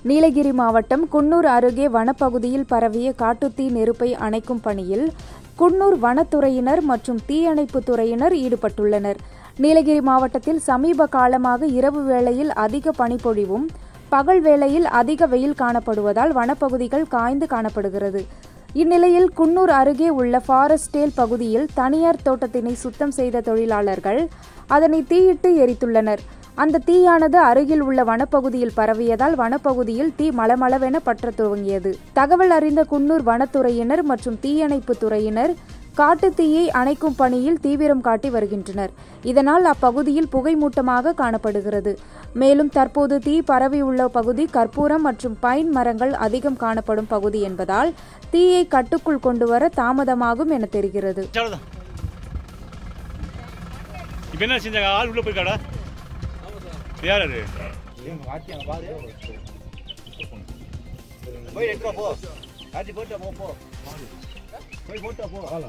நீலகிரி மாவட்டம் குன்னூர் அருகே வனப்பகுதியில் பரவிய காட்டுத்தீ நெருப்பை அணைக்கும் பணியில் குன்னூர் வனத்துறையினர் மற்றும் தீயணைப்புத் துறையினர் ஈடுபட்டுள்ளனர் நீலகிரி மாவட்டத்தில் சமீப காலமாக இரவு வேளையில் அதிக பனிப்பொழிவும் பகல் வேளையில் அதிக வெயில் காணப்படுவதால் வனப்பகுதிகள் காய்ந்து காணப்படுகிறது இந்நிலையில் குன்னூர் அருகே உள்ள ஃபாரஸ்டேல் பகுதியில் தனியார் தோட்டத்தினை சுத்தம் செய்த தொழிலாளர்கள் அதனை தீயிட்டு எரித்துள்ளனர் அந்த தீயானது அருகில் உள்ள வனப்பகுதியில் பரவியதால் வனப்பகுதியில் தீ மளமளவென பற்றத் துவங்கியது தகவல் அறிந்த குன்னூர் வனத்துறையினர் மற்றும் தீயணைப்பு துறையினர் காட்டுத் தீயை அணைக்கும் பணியில் தீவிரம் காட்டி வருகின்றனர் இதனால் அப்பகுதியில் புகைமூட்டமாக காணப்படுகிறது மேலும் தற்போது தீ பரவியுள்ள பகுதி கற்பூரம் மற்றும் பைன் மரங்கள் அதிகம் காணப்படும் பகுதி என்பதால் தீயை கட்டுக்குள் கொண்டுவர தாமதமாகும் என தெரிகிறது அவ்வளோதான் இப்போ என்ன செஞ்சாங்க ஆள் உள்ள போயிருக்காடா யார் அது போய் எடுத்துட்டு வா, போ காட்டி போட்டு போ போ போய் போட்டு வா, போ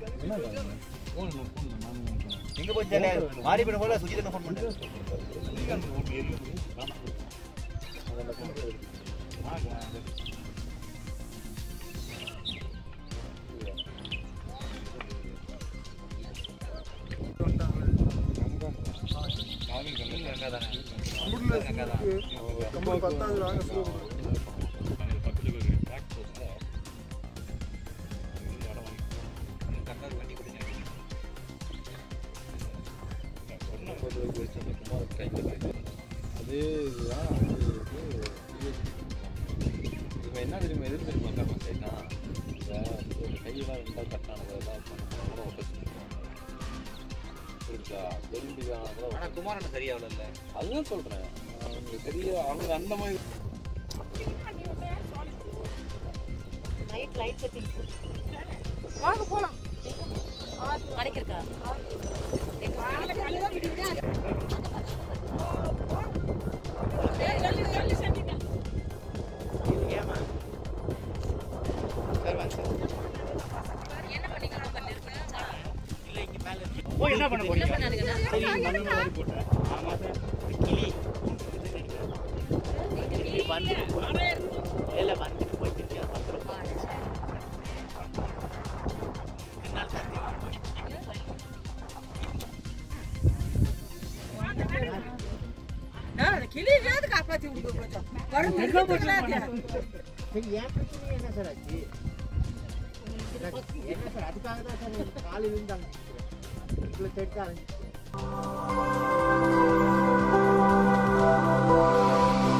எங்க போய் தெரியல மாறி பண்ண போல சுஜித் ஃபோன் பண்ணு அது இதுதான் அது இது இப்போ என்ன தெரியுமா எது தெரியுமா காரணம் கேட்டா இந்த ஒரு கையெல்லாம் ரெண்டாவது கட்டானதெல்லாம் பண்ண புரியுதா தெரிஞ்சுக்கான கூட ஆனா குமாரன் சரியாவல இல்ல அதுதான் சொல்றேன் அவங்க தெரிய அவங்க அந்த மாதிரி நைட் லைட் செட்டிங் வாங்க போலாம் அடைக்கிறக்கா போய் என்ன பண்ண போறீங்க கிளி ஏது காப்பாத்தி விடுங்க வரும் சரி என் பிரச்சனை என்ன சார் ஆச்சு என்ன சார் அதுக்காக தான் சார் காலையில இருந்து அங்கே உங்களை தேடி ஆரம்பிச்சு